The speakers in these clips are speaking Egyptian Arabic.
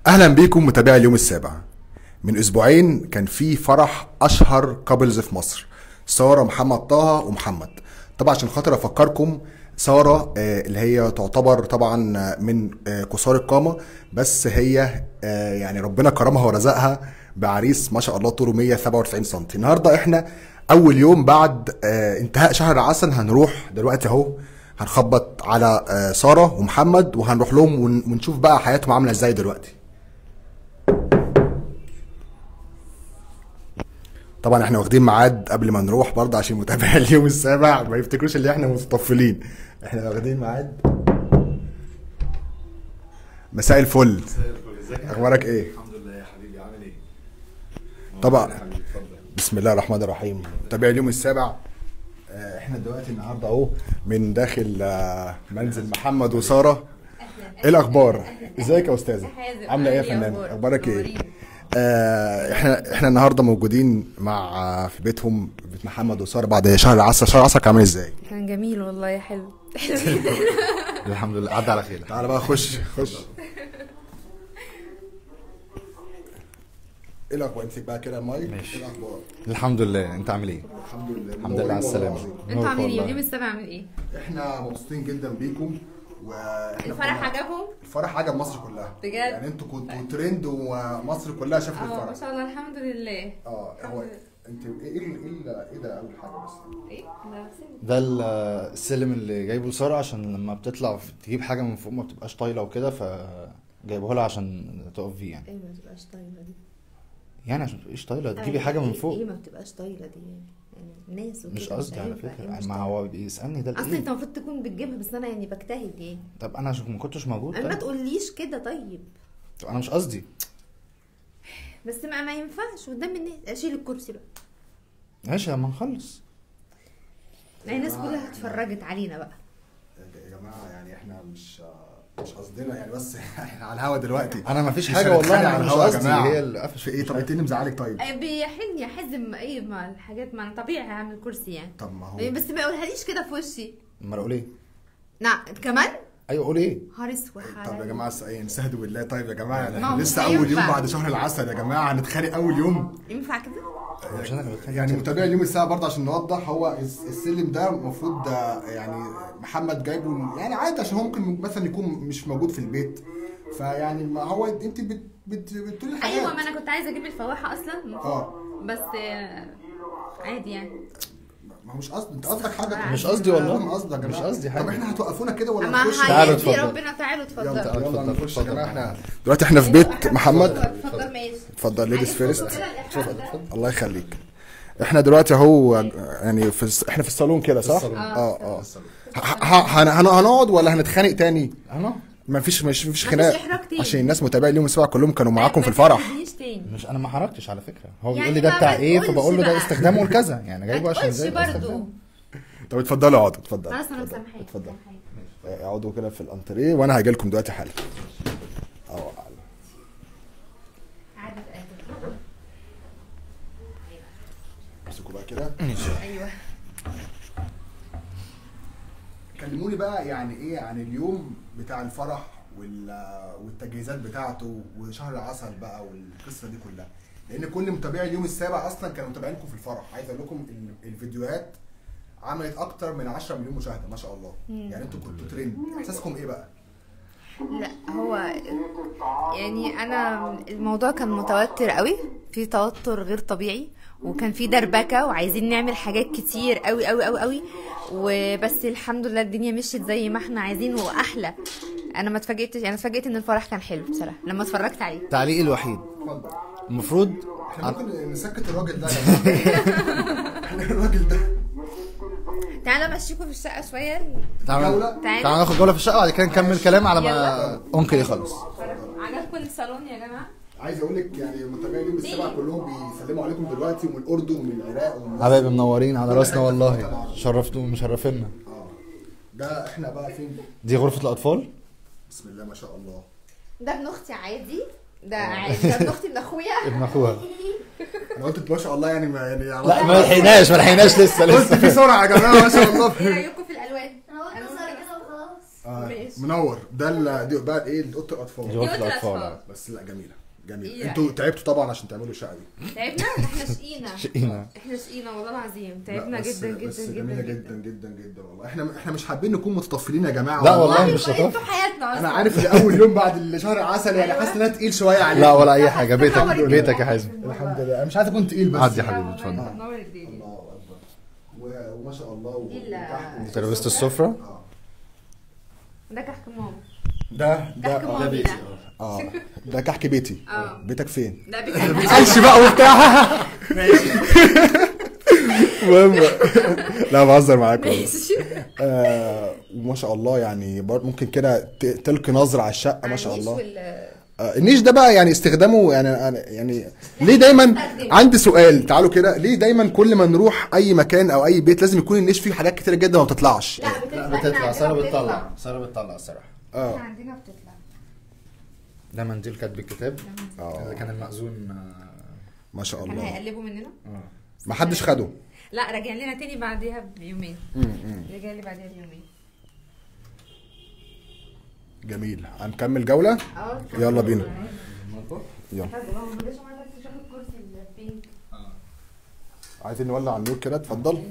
اهلا بيكم متابعي اليوم السابع من اسبوعين كان في فرح اشهر كابلز في مصر ساره محمد طه ومحمد طبعا عشان خاطر افكركم ساره آه، اللي هي تعتبر طبعا آه، من آه، قصار القامه بس هي آه، يعني ربنا كرمها ورزقها بعريس ما شاء الله طوله 197 سم النهارده احنا اول يوم بعد آه، انتهاء شهر العسل هنروح دلوقتي اهو هنخبط على آه، ساره ومحمد وهنروح لهم ون- ونشوف بقى حياتهم عامله ازاي دلوقتي طبعا احنا واخدين ميعاد قبل ما نروح برضه عشان متابعي اليوم السابع ما يفتكروش ان احنا متطفلين احنا واخدين ميعاد مساء الفل اخبارك ايه الحمد لله يا حبيبي عامل ايه؟ طبعا يا حبيبي اتفضل بسم الله الرحمن الرحيم متابعي اليوم السابع آه، احنا دلوقتي النهارده اهو من داخل آه، منزل محمد وساره ايه الاخبار ازيك يا استاذه حازم، عامله ايه يا إيه فنان الأخبار؟ اخبارك ايه منورين. آه احنا احنا النهارده موجودين مع آه، في بيتهم بيت محمد وساره بعد شهر العسل شهر العسل كان عامل ازاي كان جميل والله حلو الحمد لله عدى على خير تعالى بقى خش خش ايه الاخبار امسك بقى كده المايك ماشي. ايه الاخبار الحمد لله انت عامل ايه؟ الحمد لله الحمد لله على السلامه انتوا عاملين ايه؟ والله. اليوم السابع عامل ايه؟ احنا مبسوطين جدا بيكم واحنا الفرح كنا- عجبهم؟ الفرح عجب مصر كلها بجد؟ يعني انتوا كنتوا ترند ومصر كلها شافت اه ما الفرح شاء الله الحمد لله اه هو انت ايه ايه ال- ايه ال- ايه ده اول حاجه بس ايه؟ ده سن. ده ال- السلم اللي جايبه لساره عشان لما بتطلع في- تجيب حاجه من فوق ما بتبقاش طايله وكده ف جايبه لها عشان تقف فيه يعني ايه ما تبقاش طايله دي يعني عشان ما تبقيش طايله تجيبي حاجه من فوق ايه ما بتبقاش طايله دي يعني يعني الناس وكده مش قصدي على هينفع، إيه فكره مش ما طايلة؟ هو بيسالني ده اصلا الايه انت المفروض تكون بتجيبها بس انا يعني بجتهد يعني طب انا عشان ما كنتش موجود انا ما طيب. تقوليش كده طيب طب انا مش قصدي بس ما, ما ينفعش قدام الناس اشيل الكرسي بقى ماشي لما نخلص يعني الناس كلها اتفرجت علينا بقى يا جماعه يعني احنا مش مش قصدنا يعني بس احنا على الهوا دلوقتي انا ما فيش مش حاجه والله هنتخانق انا على مش الهوا يا قصدي جماعة. هي اللي قفشت في ايه طب انت إيه اللي مزعلك طيب آه، بيحن يحزم ايه مع الحاجات ما أنا طبيعي هعمل كرسي يعني طب ما هو بس ما يقولهاليش كده في وشي امال اقول ايه نعم كمان ايوه قول ايه هار اسود طب يا جماعه س- يعني نستهدوا بالله طيب يا جماعه يعني ما هو احنا مش لسه اول يوم هينفع. بعد شهر العسل يا جماعه هنتخانق اول يوم ينفع كده مش انا اللي بتخانق يعني متابعي اليوم الساعه برضه عشان نوضح هو الس- السلم ده المفروض ده يعني محمد جايبه يعني عادي عشان هو ممكن مثلا يكون مش موجود في البيت فيعني ما هو انت بت بت بتقولي حاجات ايوه ما انا كنت عايزه اجيب الفواحه اصلا المفروض. اه بس آه، عادي يعني ما هو مش قصدي انت قصدك حاجه مش قصدي والله. من قصدك يا مش جماعة. قصدي حاجة. طب احنا هتوقفونا كده ولا ما نخش تعالوا هيدي اتفضل. ربنا تعالوا يلا اتفضلوا يلا اتفضل، نخش يا اتفضل. جماعه احنا دلوقتي احنا في بيت محمد اتفضل ماشي اتفضل ليديز فيرست اتفضل الله يخليك احنا دلوقتي اهو يعني في الس- احنا في الصالون كده صح؟ الصالون. اه اه ه- ه- هن- هن- هنقعد ولا هنتخانق تاني؟ انا ما فيش مش مفيش مفيش خناق إحراج تاني. عشان الناس متابعي اليوم السبع كلهم كانوا معاكم في ما الفرح تجيبنيش تاني مش انا ما حركتش على فكره هو يعني بيقول لي ده ما بتاع ايه بتقولش فبقول له ده بقى. استخدامه لكذا يعني جايبه ما عشان تقولش زي برضه استخدامه. طب اتفضلوا اقعدوا اتفضلوا خلاص انا اتفضل. مسامحاك اتفضل مسامحاك. اقعدوا كده في الانتريه وانا هاجي لكم دلوقتي حالا اه عادي اتقابل. امسكوا بقى كده ايوه كلموني بقى يعني ايه عن اليوم بتاع الفرح وال- والتجهيزات بتاعته وشهر العسل بقى والقصه دي كلها لان كل متابعي اليوم السابع اصلا كانوا متابعينكم في الفرح عايز اقول لكم ال- الفيديوهات عملت اكتر من 10 مليون مشاهده ما شاء الله يعني انتوا كنتوا ترند احساسكم ايه بقى لا هو يعني انا الموضوع كان متوتر قوي في توتر غير طبيعي وكان في دربكه وعايزين نعمل حاجات كتير قوي قوي قوي قوي وبس الحمد لله الدنيا مشيت زي ما احنا عايزين واحلى انا ما اتفاجئتش انا اتفاجئت ان الفرح كان حلو بصراحه لما اتفرجت عليه تعليقي الوحيد اتفضل المفروض احنا ممكن نسكت الراجل ده يا جماعه احنا الراجل ده تعالى امشيكم في الشقه شويه تعالى جولة؟ تعالى. تعالى ناخد جوله في الشقه وبعد كده نكمل كلام على ما يلا. انكل يخلص عجبكم الصالون يا جماعه عايز اقول لك يعني متابعي اليوم السابع كلهم بيسلموا عليكم دلوقتي ومن الاردن ومن العراق ومن حبايبي منورين على راسنا والله شرفتوا مشرفينا اه ده احنا بقى فين دي غرفه الاطفال بسم الله ما شاء الله ده ابن اختي عادي ده عادي ده ابن اختي ابن اخويا ابن اخوها انا قلت ما شاء الله يعني ما يعني لا ما لحقناش ما لحقناش لسه قلت لسه في سرعه يا جماعه ما شاء الله ايه رايكم في الالوان انا قلت صار كده وخلاص آه. ماشي منور ده ال- دي بقى ايه اوضه الاطفال دي وقت دي وقت الاطفال الأطفال. بس لا جميله جميله إيه انتوا يعني؟ تعبتوا طبعا عشان تعملوا الشقه دي تعبنا احنا شقينا شقينا احنا شقينا والله العظيم لا، تعبنا بس- جدا بس جدا جميله جدا جدا جدا جدا والله احنا احنا مش حابين نكون متطفلين يا جماعه لا والله والله مش بقيت لطف في حياتنا انا أصلاً. عارف ان اول يوم بعد الشهر عسل يعني حاسس ان انا تقيل شويه عليك لا ولا اي حاجه بيتك نور الدنيا. بيتك يا حازم الحمد لله انا مش عايز اكون تقيل بس عدي يا حبيبي اتفضل نور الدنيا الله اكبر و- وما شاء الله و- دي ال- وتحت- ترابيزه السفره آه. ده كحك ماما ده ده كحك آه. مامي ده اه ده كحك بيتي اه. بيتك فين؟ ده بيتك قالش بقى وبتاع المهم لا بهزر معاك والله آه وما شاء الله يعني بر- ممكن كده ت- تلقي نظره على الشقه ما شاء الله آه النيش ده بقى يعني استخدامه يعني أنا- يعني ليه دايما عندي سؤال تعالوا كده ليه دايما كل ما نروح اي مكان او اي بيت لازم يكون النيش فيه حاجات كتيره جدا ما بتطلعش لا بتطلع لا بتطلع إحنا ساره عندنا بتطلع ساره بتطلع الصراحه اه احنا عندنا بتطلع ده منديل كاتب الكتاب آه. اللي كان المأذون آه، ما شاء كان الله هيقلبوا مننا اه ما حدش خده لا راجع لنا تاني بعديها بيومين رجع لي بعديها بيومين جميل هنكمل جوله اه يلا بينا يلا عايزين نولع النور كده اتفضل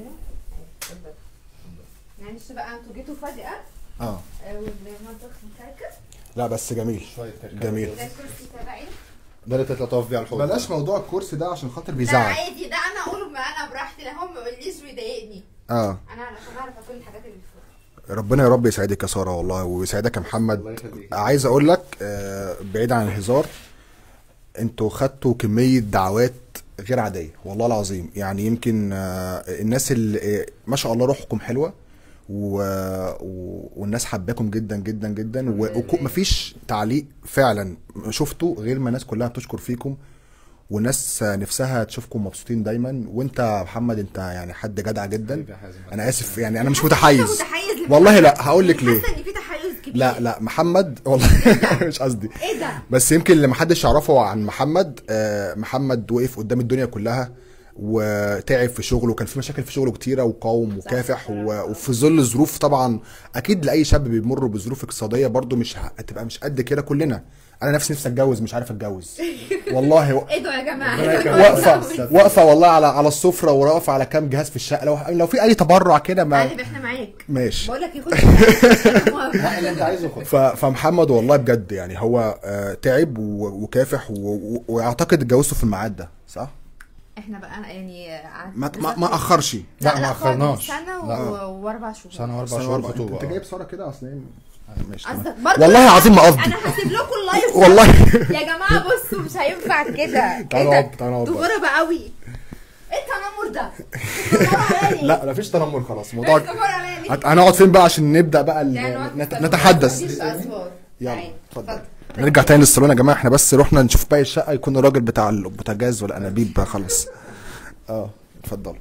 معلش بقى انتوا جيتوا فجأة اه والمطبخ مكركب لا بس جميل شويه كركبة. جميل ده الكرسي تبعي ده اللي تطلع تقف بيه على الحوض بلاش موضوع الكرسي ده عشان خاطر ده بيزعل عادي ده انا اقوله ما انا براحتي لا هم ما يقوليش ويضايقني اه انا علشان اعرف اكل الحاجات اللي فوق ربنا يا رب يسعدك يا ساره والله ويسعدك يا الله محمد يخليك. عايز اقول لك آه، بعيد عن الهزار انتوا خدتوا كميه دعوات غير عاديه والله العظيم يعني يمكن آه، الناس اللي آه، ما شاء الله روحكم حلوه و... و... والناس حباكم جدا جدا جدا ومفيش تعليق فعلا شفته غير ما الناس كلها بتشكر فيكم والناس نفسها تشوفكم مبسوطين دايما وانت يا محمد انت يعني حد جدع جدا حبيبي يا حازم. انا اسف يعني انا مش متحيز متحيز لمحمد. والله لا هقول لك ليه حاسه ان في تحيز كبير لا لا محمد والله مش قصدي ايه ده بس يمكن اللي محدش يعرفه عن محمد آه، محمد وقف قدام الدنيا كلها وتعب في شغله وكان في مشاكل في شغله كتيره وقاوم وكافح و- وفي ظل ظروف طبعا اكيد لاي شاب بيمر بظروف اقتصاديه برضو مش ه- هتبقى مش قد كده كلنا انا نفسي نفسي اتجوز مش عارف اتجوز والله و- ايه ده يا جماعه واقفه واقفه والله على على السفره وواقفه على كام جهاز في الشقه لو لو في اي تبرع كده ما قلب احنا معاك ماشي بقول لك يخش لا اللي انت عايزه خد ف- فمحمد والله بجد يعني هو آه، تعب و- وكافح و- و- واعتقد اتجوزته في الميعاد ده صح؟ احنا بقى يعني قعدنا- ما ما, ما اخرش لا، ما خالص، أخرناش. سنه لا. و- واربع شهور سنه واربع سنة شهور واربع. خطوبه انت آه. جايب ساره كده اصل هي- ماشي تمام. قصدك برضه والله العظيم ما قصدي انا هسيب لكم اللايف والله يا جماعه بصوا مش هينفع كده تعالوا ايه نقعد- تعالوا نقعد ده بقى. غربة قوي ايه التنمر ده التنمر علاني. لا مفيش تنمر خلاص الموضوع التنمر علاني. هت- هنقعد فين بقى عشان نبدا بقى ال- لا، نقعد نت- في نتحدث مفيش أصوات. يلا تعالي. اتفضل نرجع تاني للصالون يا جماعه احنا بس رحنا نشوف باقي الشقه يكون الراجل بتاع البوتاجاز والانابيب خلص اه اتفضل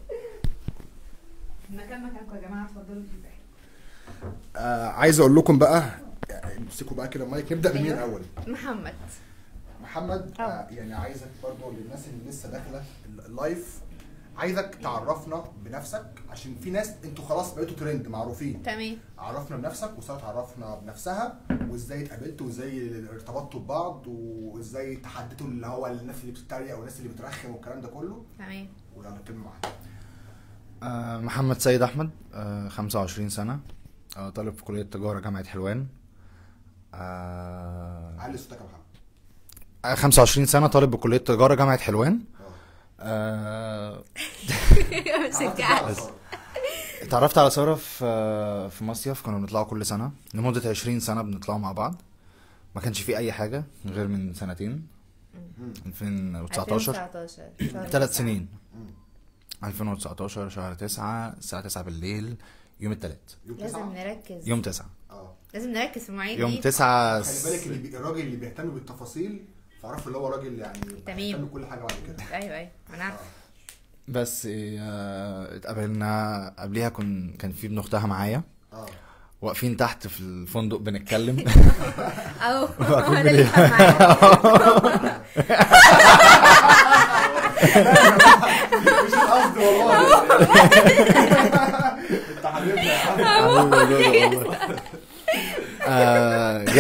المكان مكانكم يا جماعه اتفضلوا في الباقي. آه عايز اقول لكم بقى يعني امسكوا بقى كده المايك نبدا بمين أيوة. الاول محمد محمد آه. آه يعني عايزك برضو للناس اللي لسه داخله ال- اللايف عايزك تعرفنا بنفسك عشان في ناس انتوا خلاص بقيتوا ترند معروفين تمام عرفنا بنفسك وساره تعرفنا بنفسها وازاي اتقابلتوا وازاي ارتبطتوا ببعض وازاي تحددوا اللي هو الناس اللي بتتريق والناس اللي بترخم والكلام ده كله تمام ويلا كلمه معاك آه، محمد سيد احمد آه، 25 سنه آه، طالب في كليه تجاره جامعه حلوان آه، علي صوتك يا محمد آه، 25 سنه طالب بكليه تجاره جامعه حلوان آه، شجعت اتعرفت على ساره في آه، في مصيف كنا بنطلعوا كل سنه لمده 20 سنه بنطلعوا مع بعض ما كانش في اي حاجه غير من سنتين 2019 2019 ثلاث سنين 2019 شهر 9 الساعه 9 بالليل يوم الثلاث يوم لازم تسعة نركز يوم 9 اه لازم نركز في المواعيد يوم دي 9 خلي بالك اللي بي... الراجل اللي بيهتم بالتفاصيل فاعرف اللي هو راجل يعني تمام. بيهتم بكل حاجه بعد كده ايوه ايوه انا عارفه بس آه، اتقابلنا قبليها كن كان في ابن اختها معايا اه واقفين تحت في الفندق بنتكلم اهو هو ده اللي كان معايا مش القصد والله انت حبيبنا يا عم آه،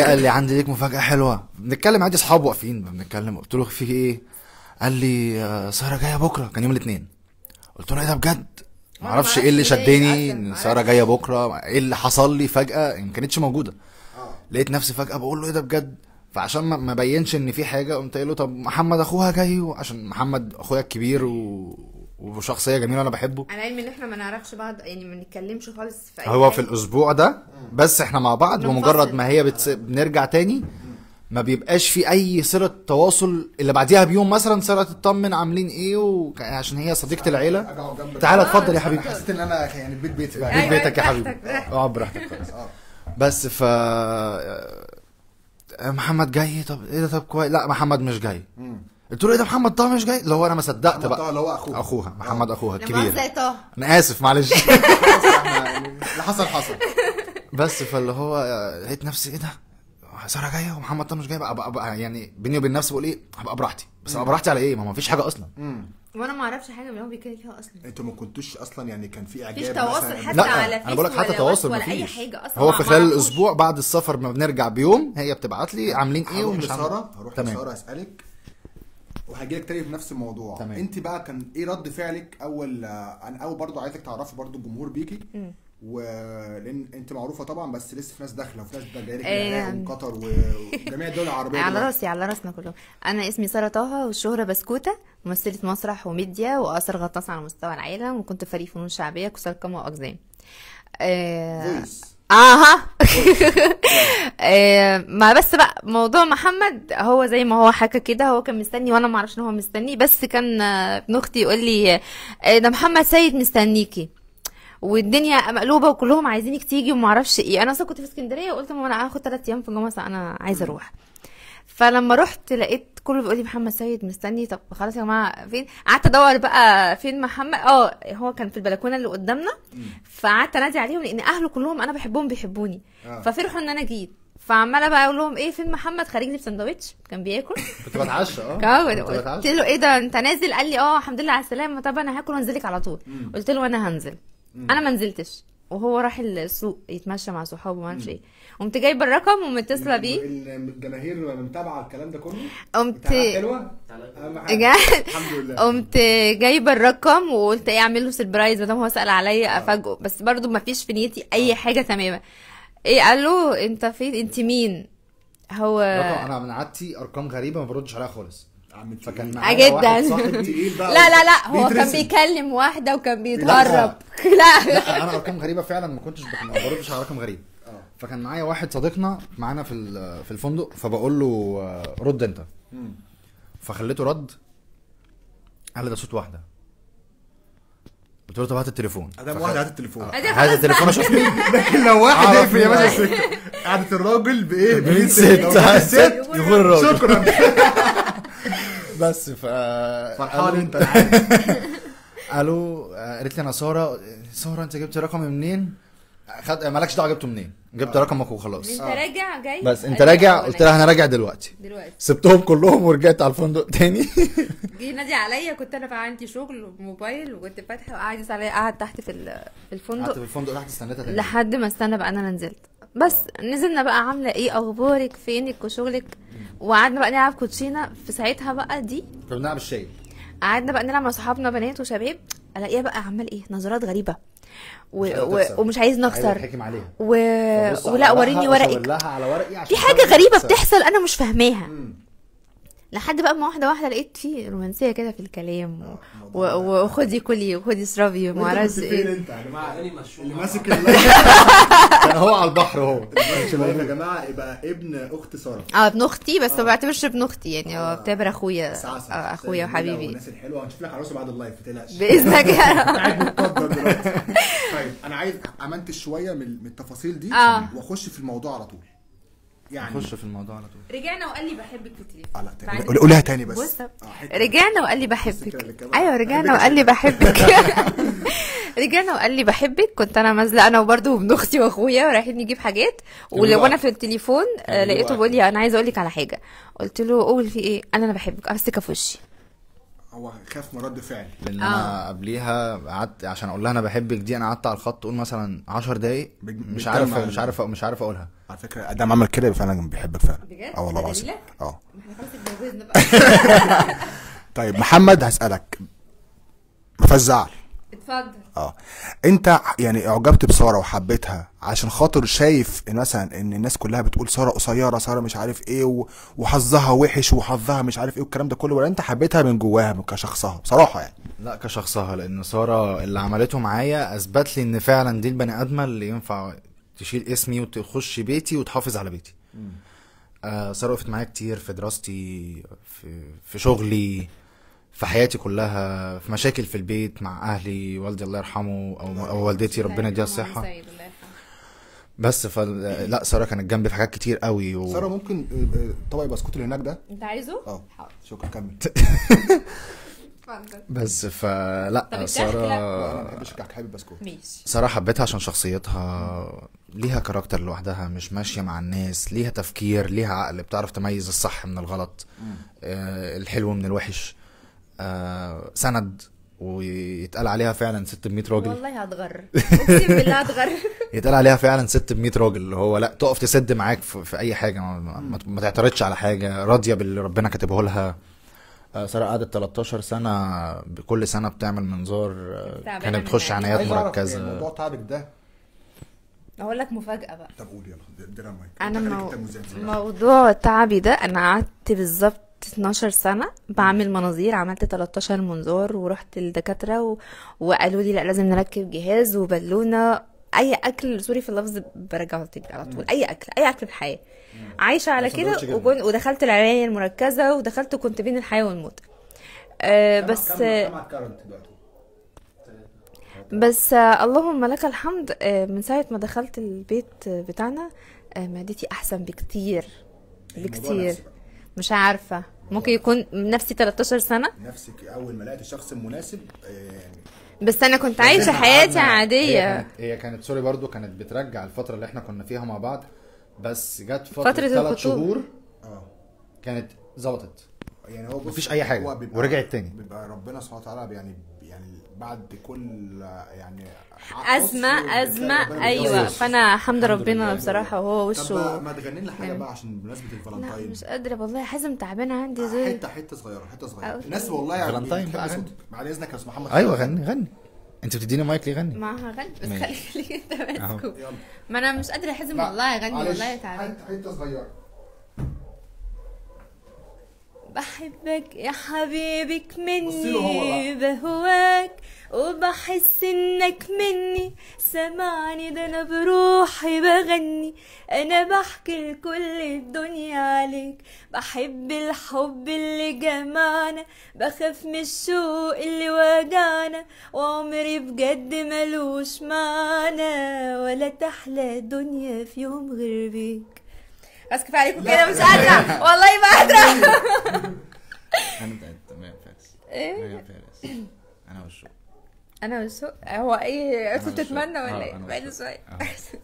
قال لي عندي ليك مفاجاه حلوه بنتكلم عادي اصحاب واقفين بنتكلم قلت له في ايه قال لي آه، ساره جايه بكره كان يوم الاثنين قلت له ايه ده بجد ما وأنا اعرفش معرفش ايه اللي ليه شدني أصلاً، ان معرفش. ساره جايه بكره ايه اللي حصل لي فجاه ما كانتش موجوده لقيت نفسي فجاه بقول له ايه ده بجد فعشان ما ما بينش ان في حاجه قمت قايل له طب محمد اخوها جاي عشان محمد اخويا الكبير و... وشخصيه جميله وانا بحبه على علم ان احنا ما نعرفش بعض يعني ما بنتكلمش خالص في اي هو في حاجة. الاسبوع ده بس احنا مع بعض بننفصل. بمجرد ما هي بتس... بنرجع تاني ما بيبقاش في اي صله تواصل اللي بعديها بيوم مثلا صله تطمن عاملين ايه و... عشان هي صديقه العيله أقعد جنبك. تعالى اتفضل يا حبيبي حسيت ان انا يعني البيت بيتي بقى بيت أيوة، بيتك يا براحتك، حبيبي براحتك. اقعد براحتك خالص بس ف محمد جاي طب ايه ده طب كويس لا محمد مش جاي قلت له ايه ده محمد طه مش جاي اللي هو انا ما صدقت محمد طه بقى اللي هو أخوها. اخوها محمد اخوها لما الكبير زي طه انا اسف معلش خلاص احنا يعني اللي حصل حصل بس فاللي هو لقيت نفسي ايه ده ساره جايه ومحمد طه مش جاي بقى, بقى, بقى يعني بيني وبين نفسي بقول ايه هبقى براحتي بس ابقى براحتي على ايه ما ما فيش حاجه اصلا وانا ما اعرفش حاجه من اللي هو بيتكلم فيها اصلا انتوا ما كنتوش اصلا يعني كان في مفيش اعجاب تواصل مثلا حتى لا على انا بقول لك فيس حتى ولا تواصل واتس ولا اي مفيش حاجه اصلا هو ما- في ما خلال أعرفوش. الاسبوع بعد السفر ما بنرجع بيوم هي بتبعت لي عاملين ايه هروح ومش عاملين لساره هروح تمام. لساره اسالك وهجي لك تاني في نفس الموضوع تمام. انت بقى كان ايه رد فعلك اول آه، انا اول برضو عايزك تعرفي برضو الجمهور بيكي ولان انت معروفه طبعا بس لسه في ناس داخله وفي ناس جايه لك من إيه. العراق وقطر و- وجميع الدول العربيه على دلوقتي. راسي على راسنا كلهم انا اسمي ساره طه والشهره بسكوته ممثله مسرح وميديا واثر غطاس على مستوى العالم وكنت فريق فنون شعبيه كسر قمه واقزام آه... فويس اها آه، ما بس بقى موضوع محمد هو زي ما هو حكى كده هو كان مستني وانا ما اعرفش ان هو مستني بس كان آه، ابن اختي يقول لي آه، ده محمد سيد مستنيكي والدنيا مقلوبه وكلهم عايزينك تيجي وما اعرفش ايه انا اصلا كنت في اسكندريه وقلت ماما انا هاخد ثلاث ايام في الجمعه انا عايزه اروح فلما رحت لقيت كله بيقول لي محمد سيد مستني طب خلاص يا جماعه فين قعدت ادور بقى فين محمد اه هو كان في البلكونه اللي قدامنا فقعدت انادي عليهم لان اهله كلهم انا بحبهم بيحبوني آه. ففرحوا ان انا جيت فعماله بقى اقول لهم ايه فين محمد خارجني بسندوتش كان بياكل كنت بتعشى اه اه كنت قلت بتعشى له ايه ده انت نازل قال لي اه الحمد لله على السلامه طب انا هاكل وانزلك على طول قلت له انا هنزل انا ما نزلتش وهو راح السوق يتمشى مع صحابه ما اعرفش ايه قمت جايبه الرقم ومتصله بيه الجماهير متابعه الكلام ده كله قمت بتاعها حلوه اهم حاجه جا- الحمد لله قمت جايبه الرقم وقلت ايه اعمل له سربرايز ما دام هو سال عليا افاجئه بس برضو ما فيش في نيتي اي حاجه تماما ايه قال له انت فين انت مين هو رقم انا من عادتي ارقام غريبه ما بردش عليها خالص عم تقيل. فكان آه، معايا جدا. واحد صاحبي تقيل بقى لا لا لا هو كان بيترسم. بيكلم واحده وكان بيتهرب لا لا انا ارقام غريبه فعلا ما كنتش بك- ما بردش على رقم غريب اه. فكان معايا واحد صديقنا معانا في ال- في الفندق فبقول له آه، رد انت فخليته رد قال لي ده صوت واحده قلت له طب هات التليفون ادام واحد هات التليفون أدي هات خلاص التليفون اشوف مين لكن لو واحد أعرف يقفل يا مين. باشا السكه قعدة الراجل بايه؟ بمية بمية ست. لو جت الست يغور الراجل. شكرا بس ف فرحان انت أنا عارف. قالوا آه، قالت لي انا ساره ساره انت جبت رقمي منين؟ خد مالكش دعوه جبته منين؟ جبت رقمك وخلاص انت راجع جاي بس انت راجع قلت لها انا راجع دلوقتي دلوقتي سبتهم كلهم ورجعت على الفندق تاني جه نادي عليا كنت انا بقى عندي شغل وموبايل وكنت فاتحه وقعد يسأل عليا قعد تحت في ال- في قعدت الفندق في الفندق تحت استنيتها تاني لحد ما استنى بقى انا نزلت بس نزلنا بقى عامله ايه اخبارك فينك وشغلك وقعدنا بقى نلعب كوتشينه في ساعتها بقى دي فبنلعب الشاي قعدنا بقى نلعب مع صحابنا بنات وشباب الاقيها بقى عمال ايه نظرات غريبه و... مش عايزة و... تخسر. ومش عايز عايز نخسر اتحكم عليها و... فبص على ولا ورقها وريني وأشاور ورقك لها على ورقي عشان في حاجه تعرف غريبه تكسب. بتحصل انا مش فاهماها لحد بقى ما واحده واحده لقيت في رومانسيه كده في الكلام و... و... و- وخدي كلي وخدي اشربي وما وانت اعرفش كنت فين ايه انت يا جماعه يعني مشروع اللي ماسك اللايف كان هو على البحر هو يا جماعه يبقى ابن اخت ساره اه ابن اختي بس ما بعتبرش ابن اختي يعني هو بعتبر اخويا بس عسل. آه، اخويا الجميلة وحبيبي والناس الحلوه هنشوف لك عروسه بعد اللايف ما تقلقش باذنك يا رب قاعد متقدر دلوقتي طيب انا عايز امنتج شويه من من التفاصيل دي آه. واخش في الموضوع على طول يعني خش في الموضوع على طول رجعنا وقال لي بحبك في التليفون اه لا تاني بعد- قول- قولها تاني بس بص اه حتة. رجعنا وقال لي كده بحبك للكاميرا. ايوه رجعنا بحبك وقال لي بحبك رجعنا وقال لي بحبك كنت انا نازله انا وبرده وابن اختي واخويا ورايحين نجيب حاجات ولو انا في التليفون آه، كملوا لقيته بقى. بيقول لي انا عايزه اقول لك على حاجه قلت له قول في ايه انا انا بحبك امسكها في وشي هو خاف من رد فعل لان انا قبليها قعدت عشان اقول لها انا بحبك دي انا قعدت على الخط اقول مثلا 10 دقايق بج- مش بتجمع عارف ال- مش عارف مش عارف اقولها على فكره ادم عمل كده يبقى فعلا بيحبك فعلا بجد؟ اه والله ده العظيم دليلك؟ اه ما احنا خلاص اتجوزنا بقى طيب محمد هسالك ما فيهاش زعل اتفضل اه انت يعني اعجبت بساره وحبيتها عشان خاطر شايف ان مثلا ان الناس كلها بتقول ساره قصيره ساره مش عارف ايه و- وحظها وحش وحظها مش عارف ايه والكلام ده كله ولا انت حبيتها من جواها من كشخصها بصراحه يعني لا كشخصها لان ساره اللي عملته معايا اثبت لي ان فعلا دي البني ادمه اللي ينفع تشيل اسمي وتخش بيتي وتحافظ على بيتي آه ساره وقفت معايا كتير في دراستي في في شغلي في حياتي كلها في مشاكل في البيت مع اهلي والدي الله يرحمه او, أو والدتي ربنا يديها الصحه سيد الله يرحمه بس ف لا ساره كانت جنبي في حاجات كتير قوي و... ساره ممكن آه، آه، طبق البسكوت اللي هناك ده انت عايزه؟ اه حاضر شكرا كمل اتفضل بس فلا طب ساره انا ما بحبش حابب البسكوت ماشي ساره حبيتها عشان شخصيتها ليها كاركتر لوحدها مش ماشيه مع الناس ليها تفكير ليها عقل بتعرف تميز الصح من الغلط آه الحلو من الوحش آه سند ويتقال عليها فعلا ست ب 100 راجل والله هتغر اقسم بالله هتغر يتقال عليها فعلا ست ب 100 راجل اللي هو لا تقف تسد معاك في, في اي حاجه ما, ما, ما تعترضش على حاجه راضيه باللي ربنا كاتبه لها آه، ساره قعدت 13 سنه بكل سنه بتعمل منظار آه، تعبانة كانت من بتخش عينيها. عنايات عايز أعرف مركزه موضوع تعبك ده اقول لك مفاجأة بقى طب قول يلا ادينا المايك انا خليك مو... أنت المذيع. موضوع تعبي ده انا قعدت بالظبط 12 سنة بعمل مناظير عملت 13 منظار ورحت للدكاترة و... وقالوا لي لا لازم نركب جهاز وبالونة اي اكل سوري في اللفظ برجعه تاني على طول اي اكل اي اكل في الحياة عايشة على بس كده سندوتش جبنة. وكن... ودخلت العناية المركزة ودخلت كنت بين الحياة والموت أه بس بس آه، اللهم لك الحمد آه، من ساعة ما دخلت البيت آه، بتاعنا آه، معدتي أحسن بكتير بكتير نفسي بقى. مش عارفة ممكن يكون نفسي 13 سنة نفسك اول ما لقيت الشخص المناسب آه، يعني بس أنا كنت عايشة حياتي هي عادية كانت, هي كانت سوري برضو كانت بترجع الفترة اللي احنا كنا فيها مع بعض بس جت فترة, فترة ثلاث الخطوبة. شهور اه ظبطت ظبطت يعني هو بص مفيش أي حاجة. هو بيبقى- ورجعت تاني. بيبقى ربنا سبحانه وتعالى يعني يعني بعد كل يعني أزمة عسر أزمة بتلاقي ربنا أيوة بيوفق. فأنا حمد الحمد ربنا لله. بصراحة وهو طب وشه ما تغني لنا حاجه بقى عشان بمناسبه لا الفالنتاين مش قادرة والله حازم تعبانة عندي زي حته حته صغيره حته صغيره أوكي. الناس والله يعني فالنتاين بتحب بقى صوتك. غني. بعد اذنك يا استاذ محمد أيوة غني غني أنت بتديني مايك ليه غني معاها غني بس ماشي. خليك انت ماسكه يلا ما انا مش قادره احزم والله اغني معلش، والله تعبانه حته حته صغيره بحبك يا حبيبك بصي له هو مني بهواك وبحس انك مني سمعني ده انا بروحي بغني انا بحكي لكل الدنيا عليك بحب الحب اللي جمعنا بخاف من الشوق اللي وجعنا وعمري بجد ملوش معنى ولا تحلى الدنيا في يوم غير بيك بس كفايه عليكم كده مش قادره والله ما قادره أنا بتاعت تمام فارس ايه تمام فارس أنا والشوق انا مش هو ايه انتوا مش بتتمنى فاهم. ولا آه، ايه أنا مش بعد فاهم. شويه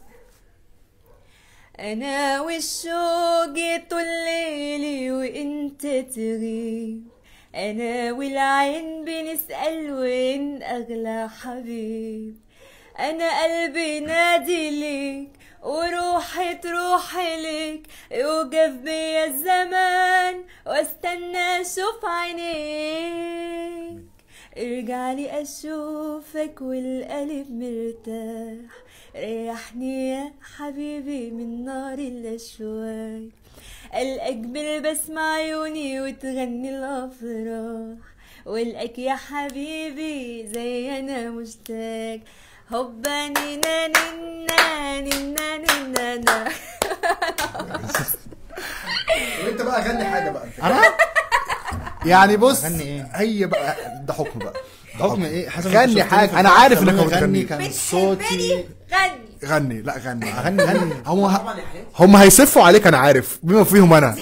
انا والشوق طول ليلي وانت تغيب انا والعين بنسأل وين اغلى حبيب انا قلبي نادي ليك وروحي تروح ليك يوقف بيا الزمان واستنى اشوف عينيك ارجع لي اشوفك والقلب مرتاح ريحني يا حبيبي من نار الاشواق الاجمل بسمع عيوني وتغني الافراح والقاك يا حبيبي زي انا مشتاق هوبا نينا نينا نينا نينا نا وانت بقى غني حاجه بقى انت أنا يعني بص أغني إيه؟ هي بقى ده حكم بقى ده حكم إيه حسب غني حاجه انا عارف انك ما بتغني كان صوتي غني غني لا غني غني غني هم هم هيسفوا عليك انا عارف بما فيهم انا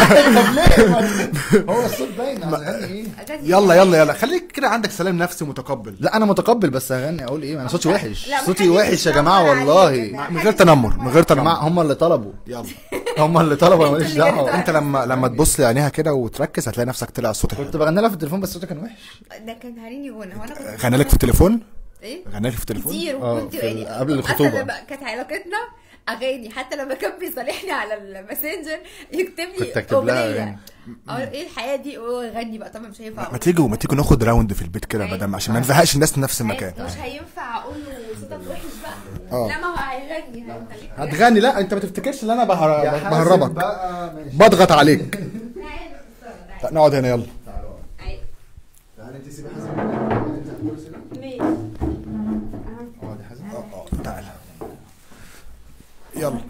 هو الصوت باين هغني ايه أغاني يلا يلا يلا خليك كده عندك سلام نفسي متقبل لا انا متقبل بس هغني اقول ايه انا صوتي وحش لا، صوتي محدش وحش يا يتنمر جماعه عليك والله يا جماعة. من غير تنمر من غير يا تنمر جماعه هم اللي طلبوا يلا هم اللي طلبوا انا ماليش دعوه انت لما لما تبص لعينيها كده وتركز هتلاقي نفسك طلع الصوت حلو كنت بغني لها في التليفون بس صوتي كان وحش ده كان هاريني غنى وانا كنت غنى لك في التليفون ايه غنى لك في التليفون كتير آه، وكنت في ال- يعني قبل الخطوبة. أصلاً لما كانت علاقتنا اغاني حتى لما كان بيصالحني على الماسنجر يكتب لي كنت أكتب لها اغنيه أغاني. اقول ايه الحياه دي وهو يغني بقى طبعا مش هينفع ما أقول. تيجوا ما تيجوا ناخد راوند في البيت كده بدل عشان ما نزهقش الناس في نفس المكان مش هينفع اقول له صوتك وحش بقى آه. لا ما هو هيغني هيخليك هتغني لا انت ما تفتكرش ان انا بهر... يا حازم بهربك بقى ماشي بضغط عليك تعالى بس، تعالى. لا، نقعد هنا يلا عادي. تعالى انت سيبي حازم ماشي. اقعد يا حازم اه اه تعالى يلا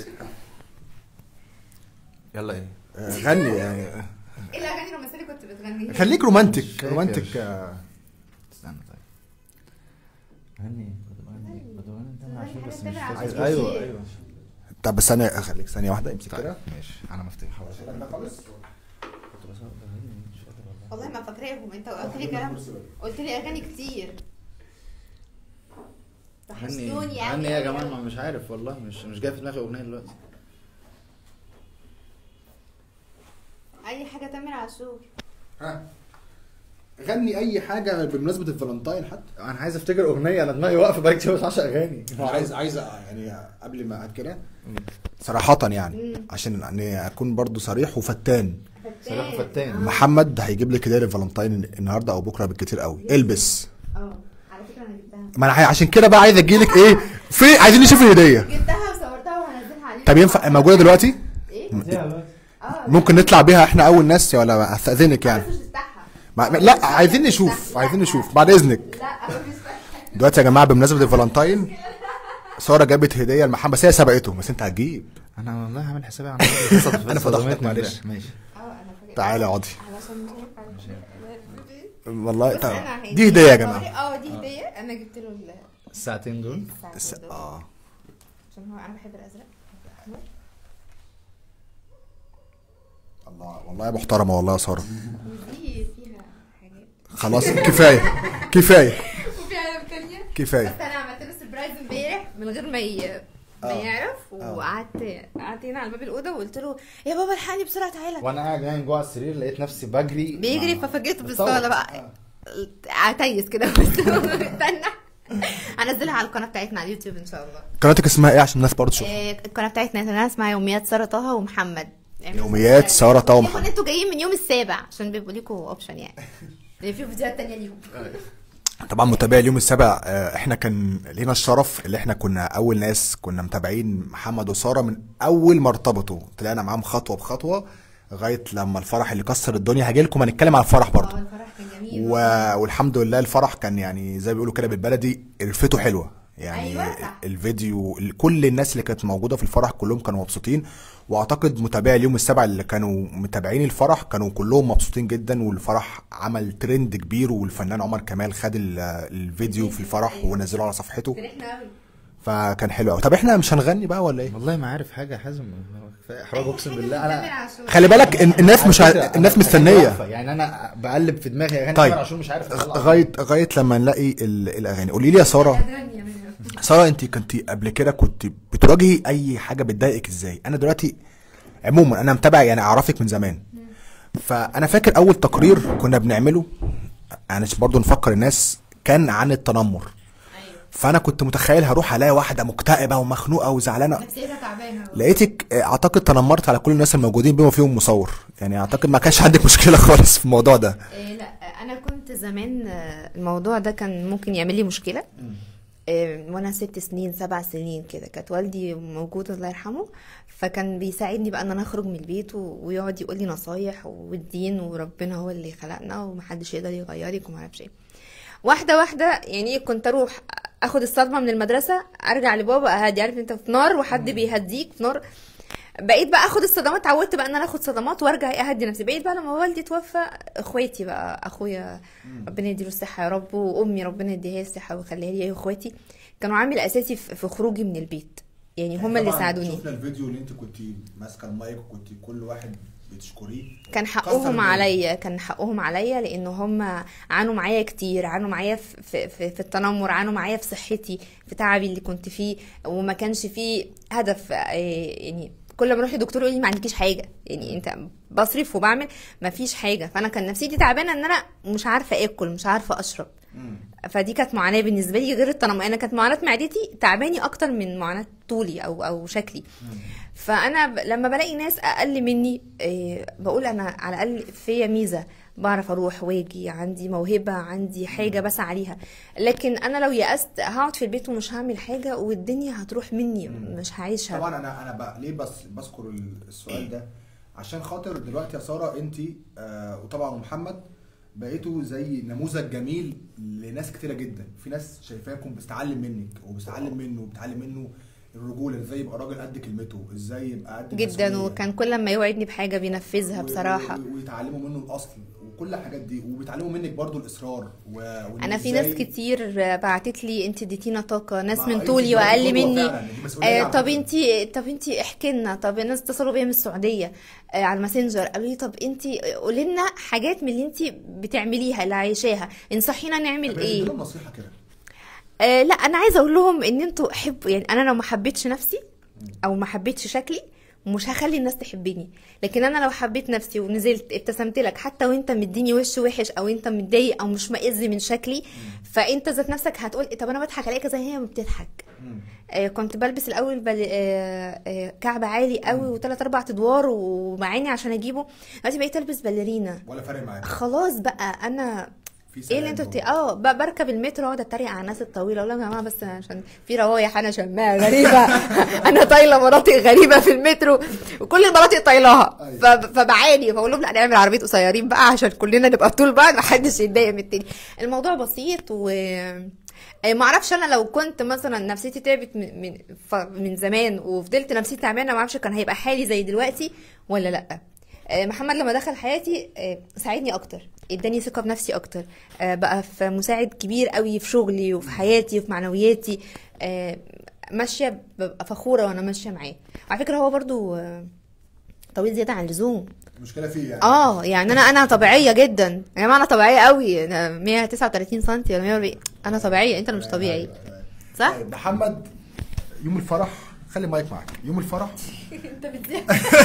يلا ايه آه، غني يعني ايه الاغاني الرومانسيه اللي كنت بتغنيها خليك رومانتك فاكر. رومانتك آه، استنى طيب غني كنت بغني كنت بغني تامر عاشور بس مش تامر فاكر عاشور ايوه كتير. ايوه طب بس ثانية خليك ثانية واحدة امسك كده طيب ماشي انا مفتوح كنت بصور بغني مش فاكر والله والله ما فاكراهم انت قلت لي كلام قلت لي اغاني كتير غني وحشتوني أوي غني يا أوي جماعه أوي. ما مش عارف والله مش مش جاي في دماغي اغنيه دلوقتي اي حاجه تامر عاشور غني أي حاجة بمناسبة الفالنتاين حتى انا عايز افتكر اغنيه انا دماغي واقفه بقالي كتير ما بسمعش اغاني عايز عايز يعني قبل ما كده صراحة يعني عشان يعني أكون برضو صريح وفتان صراحه فتان محمد هيجيب لك هدية للفالنتاين النهاردة أو بكرة بالكتير قوي البس اه على فكره انا جبتها ما أنا عشان كده بقى عايز أجيلك إيه في عايزين نشوف الهدية جبتها وصورتها وهنزلها على طب ينفع موجودة دلوقتي ايه اه ممكن نطلع بيها احنا أول ناس ولا أستأذنك يعني مش تفتحها ما ما- لا عايزين نشوف عايزين نشوف بعد اذنك لا مش فاكره دلوقتي يا جماعه بمناسبه الفالنتاين ساره جابت هديه لمحمد بس هي سبقته بس انت هتجيب انا والله عامل حسابي على أنا فضحتك، معلش. ماشي اه انا فاكره تعالى اقعدي علشان مش هينفع والله بص طب أنا هدية. دي هديه يا جماعه اه دي هديه انا جبت له ال- الساعتين دول الساعتين الس- دول. اه عشان هو انا بحب الازرق بحب الأحمر. الله والله محترمه والله يا ساره ودي فيها حاجات خلاص كفايه كفايه وفيها علامة تانية كفايه بس انا عملت له سربرايز امبارح من غير ما ي... ما آه. يعرف وقعدت قعدت هنا على باب الاوضه وقلت له يا بابا الحقني بسرعه تعالى وانا قاعد نايم جوه على السرير لقيت نفسي بجري بيجري مع- ففاجئته بتصور. بالصاله بقى عتيس كده بس استنى هنزلها على القناه بتاعتنا على اليوتيوب ان شاء الله قناتك اسمها ايه عشان الناس برضه تشوف آه، القناه بتاعتنا انا اسمها يوميات ساره طه ومحمد يوميات ساره طه يكون ومحمد انتوا جايين من يوم السابع عشان بيبقوا ليكوا اوبشن يعني في فيديوهات تانية ليهم طبعا متابعي اليوم السابع آه، احنا كان لينا الشرف اللي احنا كنا اول ناس كنا متابعين محمد وساره من اول ما ارتبطوا طلعنا معاهم خطوه بخطوه لغايه لما الفرح اللي كسر الدنيا هاجي لكم هنتكلم على الفرح برضه اه الفرح كان جميل و... والحمد لله الفرح كان يعني زي ما بيقولوا كده بالبلدي قرفته حلوه يعني أيوة صح. الفيديو كل الناس اللي كانت موجوده في الفرح كلهم كانوا مبسوطين واعتقد متابعي اليوم السابع اللي كانوا متابعين الفرح كانوا كلهم مبسوطين جدا والفرح عمل ترند كبير والفنان عمر كمال خد ال- الفيديو في الفرح ونزله على صفحته فرحنا قوي فكان حلو قوي طب احنا مش هنغني بقى ولا ايه والله ما عارف حاجه يا حازم كفايه احراج اقسم بالله انا خلي بالك إن- الناس مش ع... على فكرة الناس أنا مستنيه واقفة، يعني انا بقلب في دماغي اغاني طيب. تامر عاشور مش عارف أطلع. لغايه لغايه لما نلاقي ال... الاغاني قولي لي يا ساره ساره انت كنت قبل كده كنت بتواجهي اي حاجه بتضايقك ازاي انا دلوقتي عموما انا متابع يعني اعرفك من زمان فانا فاكر اول تقرير كنا بنعمله يعني برضو نفكر الناس كان عن التنمر فانا كنت متخيل هروح الاقي واحده مكتئبه ومخنوقه وزعلانه نفسيتها تعبانه لقيتك آه، اعتقد تنمرت على كل الناس الموجودين بما فيهم مصور يعني اعتقد ما كانش عندك مشكله خالص في الموضوع ده إيه لا انا كنت زمان آه، الموضوع ده كان ممكن يعمل لي مشكله إيه، وانا ست سنين سبع سنين كده كانت والدي موجود الله يرحمه فكان بيساعدني بقى ان انا اخرج من البيت و- ويقعد يقول لي نصايح والدين وربنا هو اللي خلقنا ومحدش يقدر يغيرك وما اعرفش ايه واحده واحده يعني كنت اروح اخد الصدمه من المدرسه ارجع لبابا اهدي عارف انت في نار وحد بيهديك في نار بقيت بقى اخد الصدمات اتعودت بقى ان انا اخد صدمات وارجع اهدي نفسي بقيت بقى لما والدي توفى اخواتي بقى اخويا ربنا يديله الصحه يا رب وامي ربنا يديها الصحه ويخليها لي هي واخواتي كانوا عامل اساسي في في خروجي من البيت يعني هم اللي طبعاً ساعدوني شفنا الفيديو اللي انت كنت ماسكه المايك وكنت كل واحد بتشكريه كان كسر حقهم الدنيا. عليا كان حقهم عليا لان هم عانوا معايا كتير عانوا معايا في, في, في, في التنمر عانوا معايا في صحتي في تعبي اللي كنت فيه وما كانش فيه هدف آه، يعني كل ما اروح لدكتور يقول لي ما عندكيش حاجه يعني انت بصرف وبعمل ما فيش حاجه فانا كان نفسيتي تعبانه ان انا مش عارفه اكل مش عارفه اشرب فدي كانت معاناه بالنسبه لي غير التنمر انا كانت معاناه معدتي تعباني اكتر من معاناه طولي او او شكلي فانا ب... لما بلاقي ناس اقل مني إيه بقول انا على الاقل فيا ميزه بعرف اروح واجي عندي موهبه عندي حاجه بسعى عليها لكن انا لو يأست هقعد في البيت ومش هعمل حاجه والدنيا هتروح مني مش هعيشها طبعا انا انا بقى ليه بس بذكر السؤال ده عشان خاطر دلوقتي يا ساره انت آه وطبعا محمد بقيتوا زي نموذج جميل لناس كتيره جدا في ناس شايفاكم بتتعلم منك وبتتعلم منه وبتتعلم منه الرجوله ازاي يبقى راجل قد كلمته ازاي يبقى قد جدا المسؤولية. وكان كل ما يوعدني بحاجه بينفذها و- بصراحه و- ويتعلموا منه الاصل وكل الحاجات دي وبيتعلموا منك برضو الاصرار و... وإن انا في إزاي- ناس كتير بعتت لي انت اديتينا طاقه ناس ما من أنت طولي بقى واقل قدوة مني فعلاً، دي مسؤولية آه على طب فكرة. انت طب انت احكي لنا طب الناس اتصلوا بيا من السعوديه آه على الماسنجر قالوا لي طب انت قولي لنا حاجات من اللي انت بتعمليها اللي عايشاها انصحينا نعمل طب ايه اديلهم نصيحه كده آه لا انا عايزه اقول لهم ان انتوا حبوا يعني انا لو ما حبيتش نفسي او ما حبيتش شكلي مش هخلي الناس تحبني لكن انا لو حبيت نفسي ونزلت ابتسمت لك حتى وانت مديني وش وحش او انت متضايق او مش مئز من شكلي فانت ذات نفسك هتقول طب انا بضحك عليك زي هي ما بتضحك آه كنت بلبس الاول بل... آه آه كعب عالي قوي وثلاث اربع ادوار ومعاني عشان اجيبه دلوقتي بقيت البس باليرينا ولا فارق معاك خلاص بقى انا في ايه سلام اللي انتوا جوه. بت... اه ب- بركب المترو اقعد اتريق على الناس الطويله اقول لهم يا جماعه بس عشان في روايح انا شماها غريبه انا طايله مناطق غريبه في المترو وكل المناطق طايلاها أيوة. ف... فبعاني فاقول لهم لا نعمل عربيه قصيرين بقى عشان كلنا نبقى طول بعض محدش يتضايق من التاني الموضوع بسيط و آه، ما اعرفش انا لو كنت مثلا نفسيتي تعبت من من, ف... من زمان وفضلت نفسيتي تعبانه ما اعرفش كان هيبقى حالي زي دلوقتي ولا لا آه، محمد لما دخل حياتي آه، ساعدني اكتر اداني ثقه بنفسي اكتر آه، بقى في مساعد كبير قوي في شغلي وفي حياتي وفي معنوياتي آه، ماشيه ببقى فخوره وانا ماشيه معاه على فكره هو برضو آه، طويل زياده عن اللزوم المشكله فيه يعني اه يعني انا انا طبيعيه جدا يا جماعه انا طبيعيه قوي انا 139 سم ولا 140 انا طبيعيه انت اللي مش طبيعي صح طيب محمد يوم الفرح خلي المايك معاك يوم الفرح انت بتزيد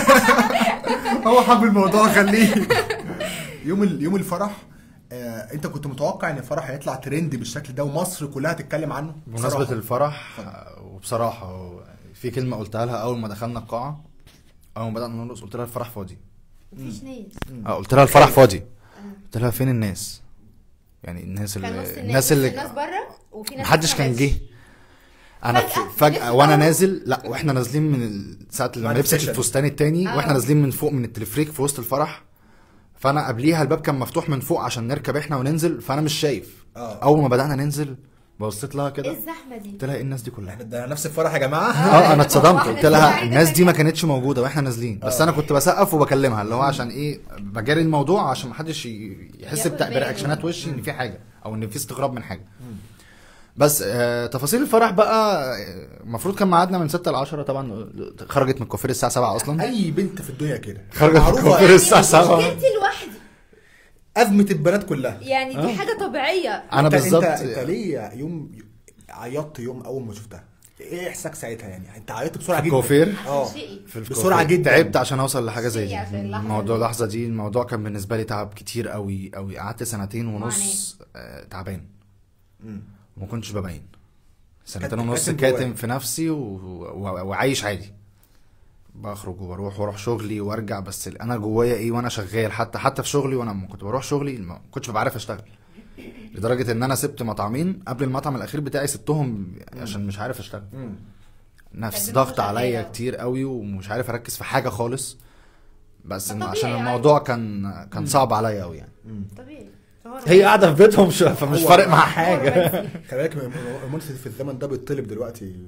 هو حب الموضوع خليه يوم ال- يوم الفرح آه، انت كنت متوقع ان الفرح هيطلع ترند بالشكل ده ومصر كلها تتكلم عنه بمناسبة بصراحة. الفرح وبصراحة هو في كلمة قلتها لها أول ما دخلنا القاعة أول ما بدأنا نرقص قلت لها الفرح فاضي مفيش ناس اه قلت لها الفرح فاضي قلت لها فين الناس يعني الناس كان نص اللي الناس الناس اللي الناس بره وفي ناس محدش ما كان جاتش. جه انا فجأة، ف- فجأة لسه وانا أول. نازل لا واحنا نازلين من ال- ساعة لما بعد لبست السيشن. الفستان التاني آه. واحنا نازلين من فوق من التلفريك في وسط الفرح فانا قبليها الباب كان مفتوح من فوق عشان نركب احنا وننزل فانا مش شايف آه. اول ما بدأنا ننزل بصيت لها ايه كده الزحمه دي قلت لها ايه الناس دي كلها ده نفس الفرح يا جماعه اه انا اتصدمت واحدة قلت لها سعيدة الناس دي ما كمان. كانتش موجوده واحنا نازلين بس انا كنت بسقف وبكلمها اللي هو عشان ايه بجري الموضوع عشان ما حدش ي- يحس ياخد بتا- باله. برياكشنات وشي ان في حاجه او ان في استغراب من حاجه بس آه تفاصيل الفرح بقى آه، المفروض كان ميعادنا من 6 ل 10 طبعا خرجت من الكوافير الساعه 7 اصلا اي بنت في الدنيا كده خرجت من معروفة الكوافير الساعه 7 مشكلتي لوحدي ازمه البنات كلها يعني دي حاجه طبيعيه انا انت- بالظبط انت, انت ليه يوم عيطت يوم اول ما شفتها ايه احساسك ساعتها يعني انت عيطت بسرعه جدا الكوافير؟ اه شقي. في الكوافير. بسرعة جدا. تعبت عشان اوصل لحاجه زي شقي عشان دي اللحظة الموضوع دي. اللحظه دي الموضوع كان بالنسبه لي تعب كتير قوي قوي قعدت سنتين ونص آه تعبان مم. وما كنتش ببين سنتين كاتم- ونص كاتم كاتم جواك. في نفسي و... و... وعايش عادي بخرج وبروح واروح شغلي وارجع بس ال- انا جوايا ايه وانا شغال حتى حتى في شغلي وانا لما كنت بروح شغلي ما كنتش ببقى عارف اشتغل لدرجه ان انا سبت مطعمين قبل المطعم الاخير بتاعي سبتهم عشان مش عارف اشتغل مم. نفس تجربة ضغط عليا شغالة. كتير قوي ومش عارف اركز في حاجه خالص بس ده إن طبيعي عشان عادي. الموضوع كان كان صعب عليا قوي يعني طبيعي هي قاعده في بيتهم شو- فمش هو- فارق معاها حاجه خلي بالك المنتج في الزمن ده بيطلب دلوقتي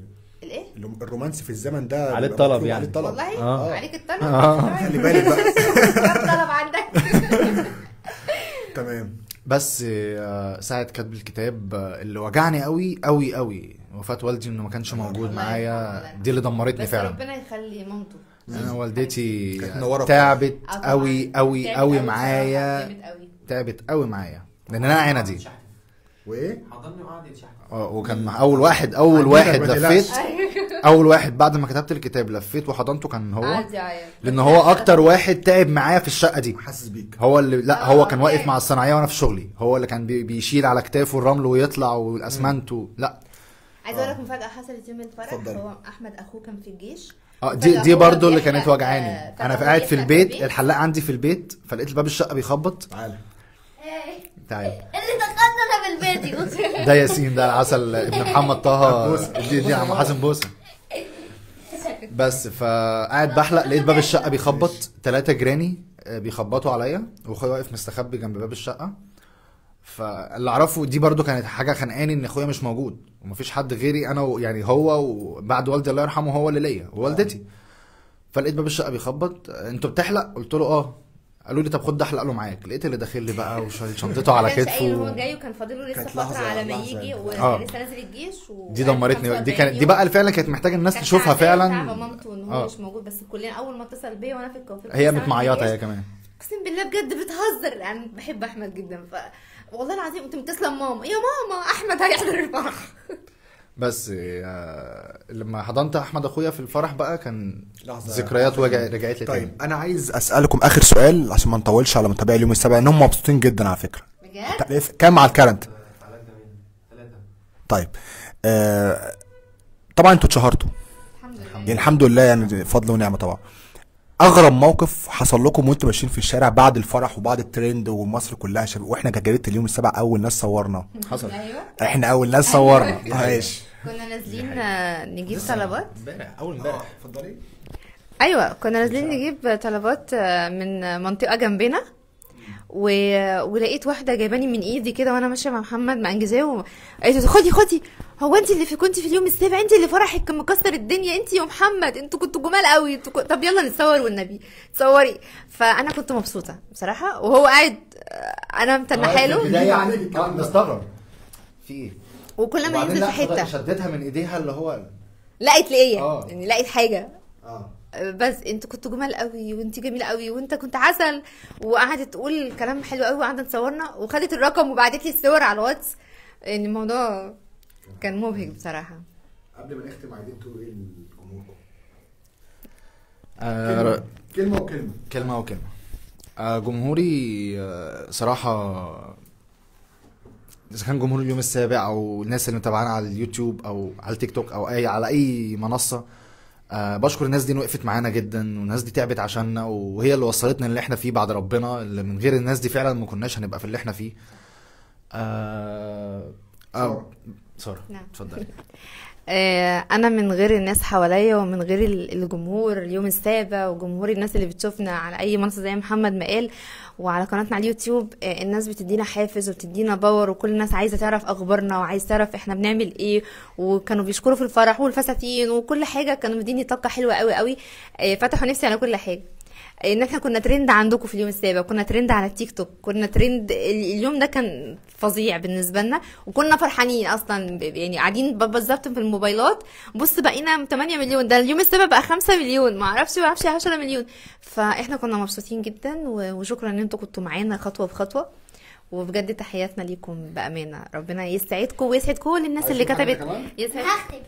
الايه الرومانسي في الزمن ده عليه بيبقى الطلب مطلوب يعني. عليه الطلب والله آه. عليك الطلب خلي بالك بقى كم طلب عندك تمام بس آه، ساعة كتب الكتاب آه، اللي وجعني قوي قوي قوي وفاة والدي انه ما كانش موجود الله معايا يرحمه. دي اللي دمرتني بس فعلا ربنا يخلي مامته انا والدتي كانت منورة تعبت آه طبعاً. قوي قوي تعبت قوي بصراحة، معايا جامد قوي. تعبت قوي معايا لان انا عندي وايه حضرني وقعد يتشحن اه وكان اول واحد اول عندنا واحد ما تقلقش. لفيت اول واحد بعد ما كتبت الكتاب لفيت وحضنته كان هو قعد يعيط. لان هو اكتر واحد تعب معايا في الشقه دي حاسس بيك هو اللي لا آه، هو كان واقف أوكي. مع الصناعيه وانا في شغلي هو اللي كان بي- بيشيل على كتافه الرمل ويطلع والاسمنت و... لا عايزه اقول لك مفاجاه حصلت يوم الفرح اتفضلي. هو احمد اخوه كان في الجيش اه دي فجأة دي هو برضو اللي بيحرق، كانت آه، وجعاني فجأة انا هو قاعد في بيحرق البيت الحلاق عندي في البيت فلقيت باب الشقه بيخبط تعالى تعال اللي دخلنا بالبيت ده ياسين ده العسل ابن محمد طه دي دي عم حازم بوسه بس فقاعد بحلق لقيت باب الشقه بيخبط ثلاثه جيراني آه، بيخبطوا عليا واخويا واقف مستخبي جنب باب الشقه فاللي اعرفه دي برضو كانت حاجه خانقاني ان اخويا مش موجود ومفيش حد غيري انا و- يعني هو وبعد والدي الله يرحمه هو اللي ليا ووالدتي فلقيت باب الشقه بيخبط آه، انتوا بتحلق قلت له اه قالوا لي طب خد ده احلق له معاك لقيت اللي داخل لي بقى وشايل شنطته على ما كانش قايل هو كتفه جاي وكان فاضل له لسه كانت فتره لحظة- على ما لحظة يجي يعني. آه. ولسه نازل الجيش و دي دمرتني دي كانت دي بقى فعلا كانت محتاجه الناس تشوفها فعلا مامته ان هو آه. مش موجود بس كلنا اول ما اتصل بيا وانا في الكافيه هي بتسأل عن متمعيطه الجيش. هي كمان اقسم بالله بجد بتهزر يعني بحب احمد جدا ف والله العظيم انت متصله ماما يا ماما احمد هيحضر الفرح بس آه، لما حضنت احمد اخويا في الفرح بقى كان لحظة. ذكريات وجع رجعت لي تاني طيب انا عايز اسالكم اخر سؤال عشان ما نطولش على متابعي اليوم السابع ان هم مبسوطين جدا على فكره بجد تعرف كام على الكرنت ثلاثة مين؟ ثلاثة طيب آه طبعا انتوا اتشهرتوا الحمد لله يعني الحمد لله يعني فضل ونعمه طبعا اغرب موقف حصل لكم وانتوا ماشيين في الشارع بعد الفرح وبعد الترند ومصر كلها شباب واحنا كجريده اليوم السابع اول ناس صورنا حصل ايوه احنا اول ناس صورنا ماشي كنا نازلين آه، نجيب طلبات امبارح اول امبارح اتفضلي ايوه كنا نازلين نجيب طلبات آه، من منطقه جنبنا و... ولقيت واحده جايباني من ايدي كده وانا ماشيه مع محمد منجزاه وقالت له خدي خدي هو انت اللي في كنت في اليوم السابع انت اللي فرحك كان مكسر الدنيا انت ومحمد انتوا كنتوا جمال قوي انتوا كنت... طب يلا نتصور والنبي تصوري فانا كنت مبسوطه بصراحه وهو قاعد آه، انا متنحه له يعني اه مستغرب في ايه وكل ما وبعدين ينزل في لا، حته شدتها من ايديها اللي هو لقيت لقيه آه. يعني لقيت حاجه اه بس انتوا كنتوا جمال قوي وانت جميله قوي وانت كنت عسل وقعدت تقول كلام حلو قوي وقعدت تصورنا وخدت الرقم وبعتت لي الصور على الواتس يعني الموضوع كان مبهج بصراحه قبل ما نختم عايزين تقولوا ايه لجمهوركم آه كلمه وكلمه كلمة وكلمة آه جمهوري آه صراحة إذا كان جمهور اليوم السابع أو الناس اللي متابعانا على اليوتيوب أو على التيك توك أو أي على أي منصة آه بشكر الناس دي إن وقفت معانا جدا والناس دي تعبت عشاننا وهي اللي وصلتنا اللي احنا فيه بعد ربنا اللي من غير الناس دي فعلا ما كناش هنبقى في اللي احنا فيه آه آه سارة نعم. اتفضلي آه، انا من غير الناس حواليا ومن غير ال- الجمهور اليوم السابع وجمهور الناس اللي بتشوفنا على اي منصه زي محمد ما قال وعلى قناتنا على اليوتيوب آه، الناس بتدينا حافز وبتدينا باور وكل الناس عايزه تعرف اخبارنا وعايز تعرف احنا بنعمل ايه وكانوا بيشكروا في الفرح والفساتين وكل حاجه كانوا مديني طاقه حلوه قوي قوي آه، فتحوا نفسي على كل حاجه ان احنا كنا ترند عندكم في اليوم السابع كنا ترند على التيك توك كنا ترند ال- اليوم ده كان فظيع بالنسبه لنا وكنا فرحانين اصلا ب- يعني قاعدين ب- بالظبط في الموبايلات بص بقينا 8 مليون ده اليوم السابع بقى 5 مليون ما اعرفش ما اعرفش 10 مليون فاحنا كنا مبسوطين جدا و- وشكرا ان انتوا كنتوا معانا خطوه بخطوه وبجد تحياتنا ليكم بامانه ربنا يسعدكم ويسعد كل الناس اللي عايزين حاجة كتبت كمان؟ يسعد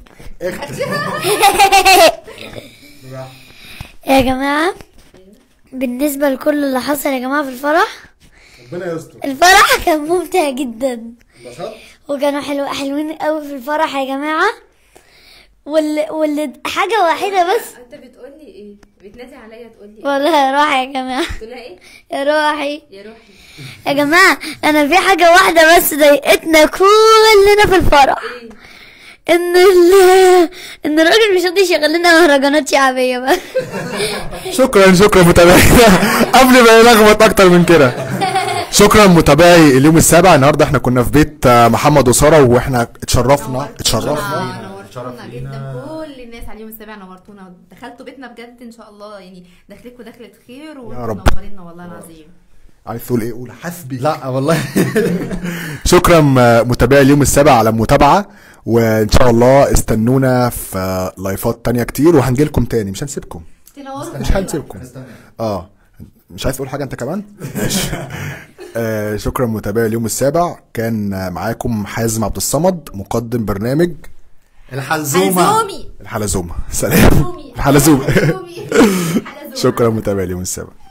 يا جماعة بالنسبة لكل اللي حصل يا جماعة في الفرح ربنا يستر الفرح كان ممتع جدا انبسطت وكانوا حلو حلوين قوي في الفرح يا جماعة واللي, واللي حاجة وحيدة بس انت بتقولي ايه بتنادي عليا تقولي والله يا روحي يا جماعة تقولها ايه يا روحي يا روحي يا جماعة أنا في حاجة واحدة بس ضايقتنا كلنا في الفرح ايه إن ال إن الراجل مش راضي يشغل لنا مهرجانات شعبية بقى شكرا شكرا متابعينا قبل ما يلخبط اكتر من كده شكرا متابعي اليوم السابع النهارده احنا كنا في بيت آه، محمد وساره واحنا اتشرفنا اتشرفنا شرف نورتونا لينا. جدا كل الناس على اليوم السابع نورتونا دخلتوا بيتنا بجد ان شاء الله يعني دخلكوا دخلة خير رب. وانتوا منورينا والله العظيم عايز تقول ايه قول حسبي لا والله شكرا آه، متابعي اليوم السابع على المتابعه وان شاء الله استنونا في آه، لايفات تانية كتير وهنجيلكم تاني مش هنسيبكم تنوروا مش هنسيبكم نستنى اه مش عايز تقول حاجه انت كمان ماشي آه شكرا متابعي اليوم السابع كان آه، معاكم حازم عبد الصمد مقدم برنامج الحلزومه حلزومي الحلزومه سلام حلزومي الحلزومه حلزومي. شكرا متابعي اليوم السابع